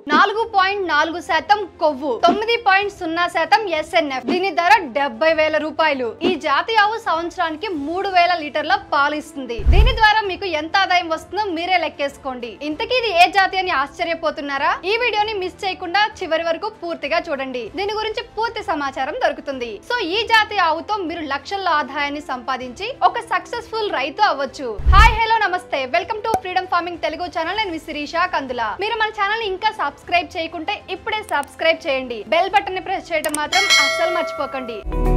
నాలుగు పాయింట్ నాలుగు శాతం కొవ్వు తొమ్మిది పాయింట్ సున్నా శాతం ఎస్ఎన్ఎఫ్ దీని ధర డెబ్బై వేల రూపాయలు ఈ జాతి ఆవు సంవత్సరానికి మూడు వేల లీటర్ల పాలు ఇస్తుంది దీని ద్వారా మీకు ఎంత ఆదాయం వస్తుందో మీరే లెక్కేసుకోండి ఇంతకీ ఇది ఏ జాతి అని ఆశ్చర్యపోతున్నారా ఈ వీడియోని మిస్ చేయకుండా చివరి వరకు పూర్తిగా చూడండి దీని గురించి పూర్తి సమాచారం దొరుకుతుంది సో ఈ జాతి ఆవుతో మీరు లక్షల్లో ఆదాయాన్ని సంపాదించి ఒక సక్సెస్ఫుల్ రైతు అవ్వచ్చు hi hello namaste welcome to freedom farming Telugu channel నేను మీ శిరీష కందుల మీరు మన ఛానల్ ఇంకా సబ్స్క్రైబ్ చేయకుంటే ఇప్పుడే సబ్స్క్రైబ్ చేయండి బెల్ బటన్ ని ప్రెస్ చేయడం మాత్రం అస్సలు మర్చిపోకండి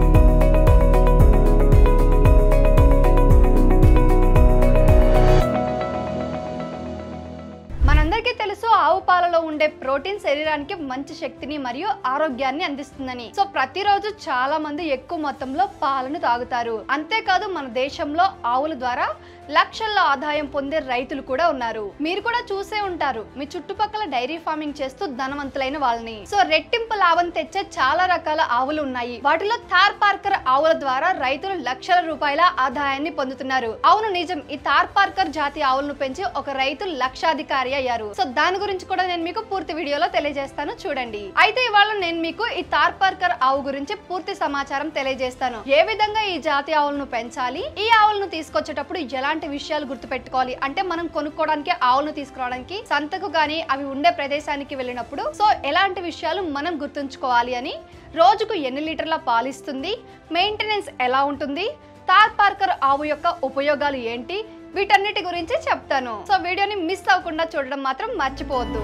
మనందరికీ తెలుసు ఆవు పాలలో ఉండే ప్రోటీన్ శరీరానికి మంచి శక్తిని మరియు ఆరోగ్యాన్ని అందిస్తుందని సో ప్రతిరోజు చాలా మంది ఎక్కువ మొత్తంలో పాలను తాగుతారు అంతేకాదు మన దేశంలో ఆవుల ద్వారా లక్షల్లో ఆదాయం పొందే రైతులు కూడా ఉన్నారు మీరు కూడా చూసే ఉంటారు మీ చుట్టుపక్కల డైరీ ఫార్మింగ్ చేస్తూ ధనవంతులైన వాళ్ళని సో రెట్టింపు లాభం తెచ్చే చాలా రకాల ఆవులు ఉన్నాయి వాటిలో థార్ పార్కర్ ఆవుల ద్వారా రైతులు లక్షల రూపాయల ఆదాయాన్ని పొందుతున్నారు అవును నిజం ఈ థార్ పార్కర్ జాతి ఆవులను పెంచి ఒక రైతు లక్షాధికారి అయ్యారు సో దాని గురించి కూడా నేను మీకు పూర్తి వీడియోలో తెలియజేస్తాను చూడండి అయితే ఇవాళ నేను మీకు ఈ థార్ పార్కర్ ఆవు గురించి పూర్తి సమాచారం తెలియజేస్తాను ఏ విధంగా ఈ జాతి ఆవులను పెంచాలి ఈ ఆవులను తీసుకొచ్చేటప్పుడు ఎలాంటి విషయాలు గుర్తుపెట్టుకోవాలి అంటే మనం కొనుక్కోవడానికి ఆవులను తీసుకురావడానికి సంతకు గానీ అవి ఉండే ప్రదేశానికి వెళ్ళినప్పుడు సో ఎలాంటి విషయాలు మనం గుర్తుంచుకోవాలి అని రోజుకు ఎన్ని లీటర్ల పాలిస్తుంది మెయింటెనెన్స్ ఎలా ఉంటుంది తార్ పార్కర్ ఆవు యొక్క ఉపయోగాలు ఏంటి వీటన్నిటి గురించి చెప్తాను సో వీడియోని మిస్ అవ్వకుండా చూడడం మాత్రం మర్చిపోవద్దు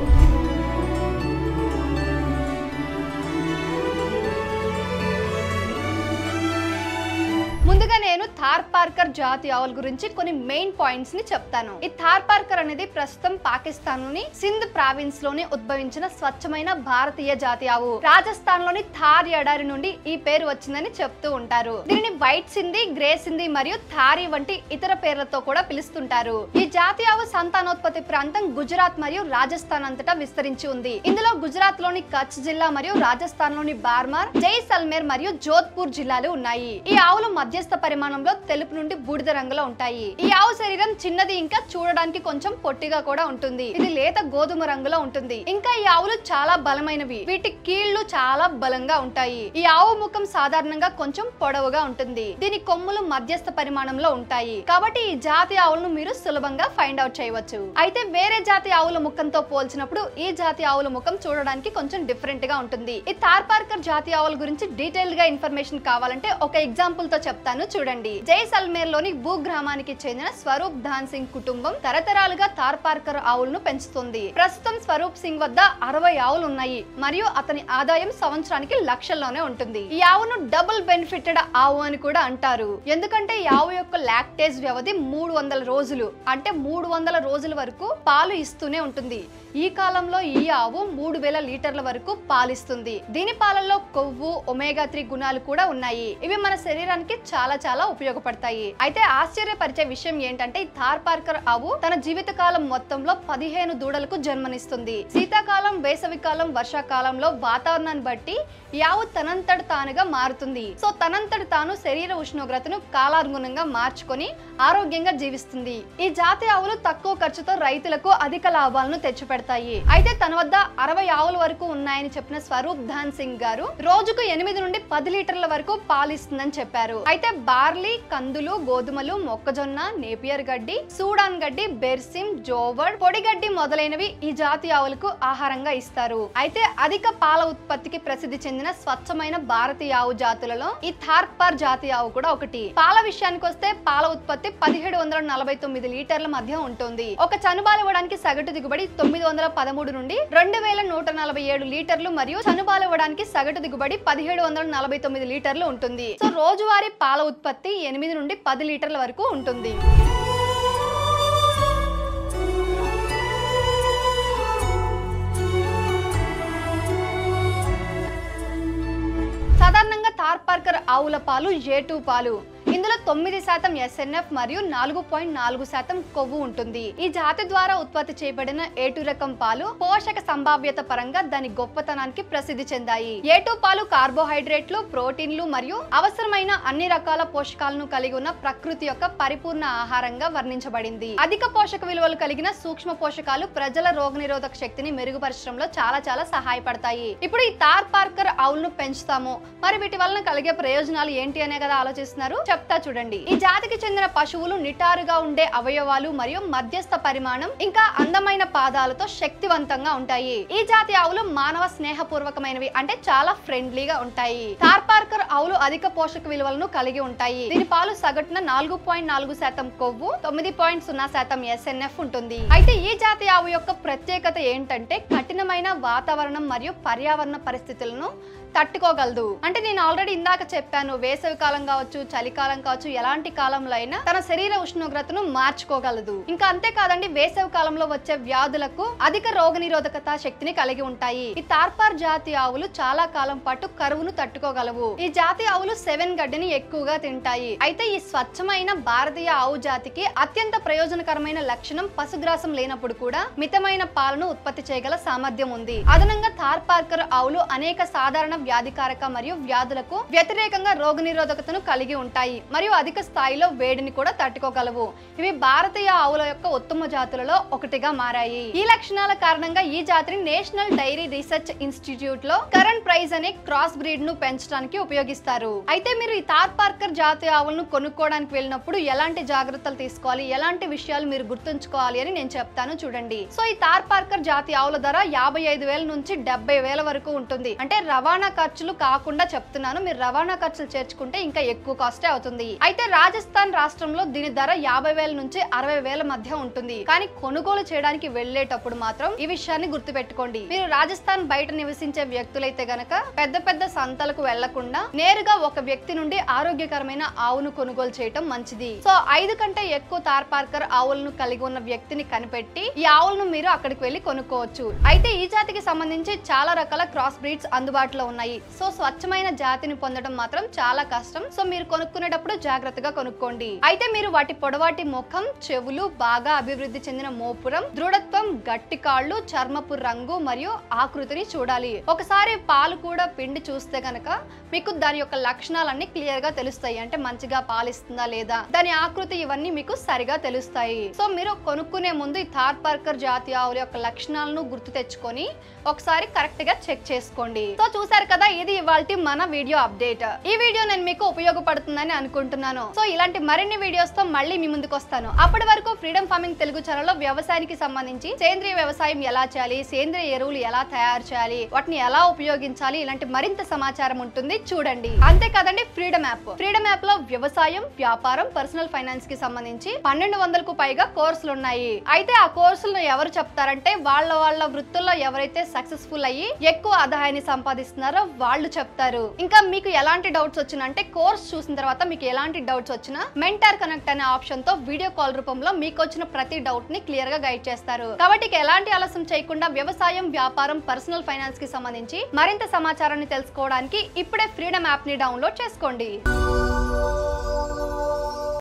ముందుగా నేను థార్ పార్కర్ జాతి ఆవుల గురించి కొన్ని మెయిన్ పాయింట్స్ ని చెప్తాను ఈ థార్ పార్కర్ అనేది ప్రస్తుతం పాకిస్తాన్ లోని సింధ్ ప్రావిన్స్ లోని ఉద్భవించిన స్వచ్ఛమైన భారతీయ జాతి ఆవు రాజస్థాన్ లోని థార్ ఎడారి నుండి ఈ పేరు వచ్చిందని చెప్తూ ఉంటారు దీనిని వైట్ సింధి గ్రే సింధి మరియు థారీ వంటి ఇతర పేర్లతో కూడా పిలుస్తుంటారు ఈ జాతి ఆవు సంతానోత్పత్తి ప్రాంతం గుజరాత్ మరియు రాజస్థాన్ అంతటా విస్తరించి ఉంది ఇందులో గుజరాత్ లోని కచ్ జిల్లా మరియు రాజస్థాన్ లోని బార్మార్ జైసల్మేర్ మరియు జోధ్పూర్ జిల్లాలు ఉన్నాయి ఈ ఆవులు మధ్యస్థ పరిమాణంలో తెలుపు నుండి బూడిద రంగులో ఉంటాయి ఈ ఆవు శరీరం చిన్నది ఇంకా చూడడానికి కొంచెం పొట్టిగా కూడా ఉంటుంది ఇది లేత గోధుమ రంగులో ఉంటుంది ఇంకా ఈ ఆవులు చాలా బలమైనవి వీటి కీళ్లు చాలా బలంగా ఉంటాయి ఈ ఆవు ముఖం సాధారణంగా కొంచెం పొడవుగా ఉంటుంది దీని కొమ్ములు మధ్యస్థ పరిమాణంలో ఉంటాయి కాబట్టి ఈ జాతి ఆవులను మీరు సులభంగా ఫైండ్ అవుట్ చేయవచ్చు అయితే వేరే జాతి ఆవుల ముఖంతో పోల్చినప్పుడు ఈ జాతి ఆవుల ముఖం చూడడానికి కొంచెం డిఫరెంట్ గా ఉంటుంది ఈ థార్ పార్కర్ జాతి ఆవుల గురించి డీటెయిల్ గా ఇన్ఫర్మేషన్ కావాలంటే ఒక ఎగ్జాంపుల్ తో చెప్తాను చూడండి జైసల్మేర్ లోని భూ గ్రామానికి చెందిన స్వరూప్ ధాన్ సింగ్ కుటుంబం తరతరాలుగా థార్ పార్కర్ ఆవులను పెంచుతుంది ప్రస్తుతం స్వరూప్ సింగ్ వద్ద అరవై ఆవులు ఉన్నాయి మరియు అతని ఆదాయం సంవత్సరానికి లక్షల్లోనే ఉంటుంది ఈ ఆవును డబుల్ బెనిఫిటెడ్ ఆవు అని కూడా అంటారు ఎందుకంటే ఈ ఆవు యొక్క లాక్టేజ్ వ్యవధి మూడు వందల రోజులు అంటే మూడు వందల రోజుల వరకు పాలు ఇస్తూనే ఉంటుంది ఈ కాలంలో ఈ ఆవు మూడు వేల లీటర్ల వరకు పాలిస్తుంది దీని పాలల్లో కొవ్వు ఒమేగా త్రీ గుణాలు కూడా ఉన్నాయి ఇవి మన శరీరానికి చాలా చాలా ఉపయోగపడతాయి అయితే ఆశ్చర్యపరిచే విషయం ఏంటంటే ఈ థార్ పార్కర్ ఆవు తన జీవిత కాలం మొత్తంలో పదిహేను దూడలకు జన్మనిస్తుంది శీతాకాలం వేసవికాలం వర్షాకాలంలో వాతావరణాన్ని బట్టి ఈ ఆవు తనంతట తానుగా మారుతుంది సో తనంతట తాను శరీర ఉష్ణోగ్రతను కాలానుగుణంగా మార్చుకొని ఆరోగ్యంగా జీవిస్తుంది ఈ జాతి ఆవులు తక్కువ ఖర్చుతో రైతులకు అధిక లాభాలను తెచ్చిపెడతాయి అయితే తన వద్ద అరవై ఆవుల వరకు ఉన్నాయని చెప్పిన స్వరూప్ ధాన్ సింగ్ గారు రోజుకు ఎనిమిది నుండి పది లీటర్ల వరకు పాలిస్తుందని చెప్పారు అయితే బార్లీ కందులు గోధుమలు మొక్కజొన్న నేపియర్ గడ్డి సూడాన్ గడ్డి బెర్సిమ్ జోవర్డ్ పొడి గడ్డి మొదలైనవి ఈ జాతి ఆవులకు ఆహారంగా ఇస్తారు అయితే అధిక పాల ఉత్పత్తికి ప్రసిద్ధి చెందిన స్వచ్ఛమైన భారతీయ ఆవు జాతులలో ఈ థార్పార్ జాతి ఆవు కూడా ఒకటి పాల విషయానికి వస్తే పాల ఉత్పత్తి పదిహేడు వందల నలభై తొమ్మిది లీటర్ల మధ్య ఉంటుంది ఒక చనుబాలు ఇవ్వడానికి సగటు దిగుబడి తొమ్మిది వందల పదమూడు నుండి రెండు వేల నూట నలభై ఏడు లీటర్లు మరియు చనుబాలు ఇవ్వడానికి సగటు దిగుబడి పదిహేడు వందల నలభై తొమ్మిది లీటర్లు ఉంటుంది సో రోజువారీ పాల ఉత్పత్తి ఎనిమిది నుండి పది లీటర్ల వరకు ఉంటుంది సాధారణంగా థార్ పార్కర్ ఆవుల పాలు ఏ టూ పాలు ఇందులో తొమ్మిది శాతం ఎస్ఎన్ఎఫ్ మరియు నాలుగు పాయింట్ నాలుగు శాతం కొవ్వు ఉంటుంది ఈ జాతి ద్వారా ఉత్పత్తి చేయబడిన ఏటు రకం పాలు పోషక సంభావ్యత పరంగా దాని గొప్పతనానికి ప్రసిద్ధి చెందాయి ఏటు పాలు కార్బోహైడ్రేట్లు ప్రోటీన్లు మరియు అవసరమైన అన్ని రకాల పోషకాలను కలిగి ఉన్న ప్రకృతి యొక్క పరిపూర్ణ ఆహారంగా వర్ణించబడింది అధిక పోషక విలువలు కలిగిన సూక్ష్మ పోషకాలు ప్రజల రోగనిరోధక శక్తిని మెరుగుపరచడంలో చాలా చాలా సహాయపడతాయి ఇప్పుడు ఈ తార్ పార్కర్ ఆవులను పెంచుతాము మరి వీటి వలన కలిగే ప్రయోజనాలు ఏంటి అనే కదా ఆలోచిస్తున్నారు చెప్తా చూడండి ఈ జాతికి చెందిన పశువులు నిటారుగా ఉండే అవయవాలు మరియు మధ్యస్థ పరిమాణం ఇంకా అందమైన పాదాలతో శక్తివంతంగా ఉంటాయి ఈ జాతి ఆవులు మానవ స్నేహపూర్వకమైనవి అంటే చాలా ఫ్రెండ్లీగా ఉంటాయి తార్ పార్కర్ ఆవులు అధిక పోషక విలువలను కలిగి ఉంటాయి దీని పాలు సగటున నాలుగు పాయింట్ నాలుగు శాతం కొవ్వు తొమ్మిది పాయింట్ సున్నా శాతం ఎస్ఎన్ఎఫ్ ఉంటుంది అయితే ఈ జాతి ఆవు యొక్క ప్రత్యేకత ఏంటంటే కఠినమైన వాతావరణం మరియు పర్యావరణ పరిస్థితులను తట్టుకోగలదు అంటే నేను ఆల్రెడీ ఇందాక చెప్పాను వేసవి కాలం కావచ్చు చలికాలం కావచ్చు ఎలాంటి కాలంలో అయినా తన శరీర ఉష్ణోగ్రతను మార్చుకోగలదు ఇంకా అంతేకాదండి వేసవి కాలంలో వచ్చే వ్యాధులకు అధిక రోగనిరోధకత శక్తిని కలిగి ఉంటాయి ఈ తార్పార్ జాతి ఆవులు చాలా కాలం పాటు కరువును తట్టుకోగలవు ఈ జాతి ఆవులు సెవెన్ గడ్డిని ఎక్కువగా తింటాయి అయితే ఈ స్వచ్ఛమైన భారతీయ ఆవు జాతికి అత్యంత ప్రయోజనకరమైన లక్షణం పశుగ్రాసం లేనప్పుడు కూడా మితమైన పాలను ఉత్పత్తి చేయగల సామర్థ్యం ఉంది అదనంగా థార్ పార్కర్ ఆవులు అనేక సాధారణ వ్యాధికారక మరియు వ్యాధులకు వ్యతిరేకంగా రోగనిరోధకతను కలిగి ఉంటాయి మరియు అధిక స్థాయిలో వేడిని కూడా తట్టుకోగలవు ఇవి భారతీయ ఆవుల యొక్క ఉత్తమ జాతులలో ఒకటిగా మారాయి ఈ లక్షణాల కారణంగా ఈ జాతిని నేషనల్ డైరీ రీసెర్చ్ ఇన్స్టిట్యూట్ లో కరెంట్ ప్రైజ్ అనే క్రాస్ బ్రీడ్ ను పెంచడానికి ఉపయోగిస్తారు అయితే మీరు ఈ తార్ పార్కర్ జాతి ఆవులను కొనుక్కోవడానికి వెళ్ళినప్పుడు ఎలాంటి జాగ్రత్తలు తీసుకోవాలి ఎలాంటి విషయాలు మీరు గుర్తుంచుకోవాలి అని నేను చెప్తాను చూడండి సో ఈ తార్ పార్కర్ జాతి ఆవుల ధర యాభై ఐదు వేల నుంచి డెబ్బై వేల వరకు ఉంటుంది అంటే రవాణా ఖర్చులు కాకుండా చెప్తున్నాను మీరు రవాణా ఖర్చులు చేర్చుకుంటే ఇంకా ఎక్కువ కాస్టే అవుతుంది అయితే రాజస్థాన్ రాష్ట్రంలో దీని ధర యాభై వేల నుంచి అరవై వేల మధ్య ఉంటుంది కానీ కొనుగోలు చేయడానికి వెళ్ళేటప్పుడు మాత్రం ఈ విషయాన్ని గుర్తుపెట్టుకోండి మీరు రాజస్థాన్ బయట నివసించే వ్యక్తులైతే గనక పెద్ద పెద్ద సంతలకు వెళ్లకుండా నేరుగా ఒక వ్యక్తి నుండి ఆరోగ్యకరమైన ఆవును కొనుగోలు చేయటం మంచిది సో ఐదు కంటే ఎక్కువ తార్ పార్కర్ ఆవులను కలిగి ఉన్న వ్యక్తిని కనిపెట్టి ఈ ఆవులను మీరు అక్కడికి వెళ్లి కొనుక్కోవచ్చు అయితే ఈ జాతికి సంబంధించి చాలా రకాల క్రాస్ బ్రీడ్స్ అందుబాటులో ఉన్నాయి సో స్వచ్ఛమైన జాతిని పొందడం మాత్రం చాలా కష్టం సో మీరు కొనుక్కునేటప్పుడు జాగ్రత్తగా కొనుక్కోండి అయితే మీరు వాటి పొడవాటి ముఖం చెవులు బాగా అభివృద్ధి చెందిన మోపురం దృఢత్వం గట్టి కాళ్ళు చర్మపు రంగు మరియు ఆకృతిని చూడాలి ఒకసారి పాలు కూడా పిండి చూస్తే గనక మీకు దాని యొక్క లక్షణాలన్నీ క్లియర్ గా తెలుస్తాయి అంటే మంచిగా పాలిస్తుందా లేదా దాని ఆకృతి ఇవన్నీ మీకు సరిగా తెలుస్తాయి సో మీరు కొనుక్కునే ముందు ఈ థార్ పార్కర్ జాతి ఆవుల యొక్క లక్షణాలను గుర్తు తెచ్చుకొని ఒకసారి కరెక్ట్ గా చెక్ చేసుకోండి సో చూసారు కదా ఇది ఇవాళ మన వీడియో అప్డేట్ ఈ వీడియో నేను మీకు ఉపయోగపడుతుందని అనుకుంటున్నాను సో ఇలాంటి మరిన్ని వీడియోస్ తో మళ్ళీ మీ ముందుకు వస్తాను అప్పటి వరకు ఫ్రీడమ్ ఫార్మింగ్ తెలుగు ఛానల్లో వ్యవసాయానికి సంబంధించి సేంద్రియ వ్యవసాయం ఎలా చేయాలి సేంద్రియ ఎరువులు ఎలా తయారు చేయాలి వాటిని ఎలా ఉపయోగించాలి ఇలాంటి మరింత సమాచారం ఉంటుంది చూడండి అంతేకాదండి ఫ్రీడమ్ యాప్ ఫ్రీడమ్ యాప్ లో వ్యవసాయం వ్యాపారం పర్సనల్ ఫైనాన్స్ కి సంబంధించి పన్నెండు వందలకు పైగా కోర్సులు ఉన్నాయి అయితే ఆ కోర్సులను ఎవరు చెప్తారంటే వాళ్ళ వాళ్ళ వృత్తుల్లో ఎవరైతే సక్సెస్ఫుల్ అయ్యి ఎక్కువ ఆదాయాన్ని సంపాదిస్తున్నారో వాళ్ళు చెప్తారు ఇంకా మీకు ఎలాంటి డౌట్స్ వచ్చినంటే కోర్స్ చూసిన తర్వాత మీకు ఎలాంటి డౌట్స్ వచ్చినా మెంటార్ కనెక్ట్ అనే ఆప్షన్ తో వీడియో కాల్ రూపంలో మీకు వచ్చిన ప్రతి డౌట్ ని క్లియర్ గా గైడ్ చేస్తారు కాబట్టి ఇక ఎలాంటి ఆలస్యం చేయకుండా వ్యవసాయం వ్యాపారం పర్సనల్ ఫైనాన్స్ కి సంబంధించి మరింత సమాచారాన్ని తెలుసుకోవడానికి ఇప్పుడే ఫ్రీడమ్ యాప్ ని డౌన్లోడ్ చేసుకోండి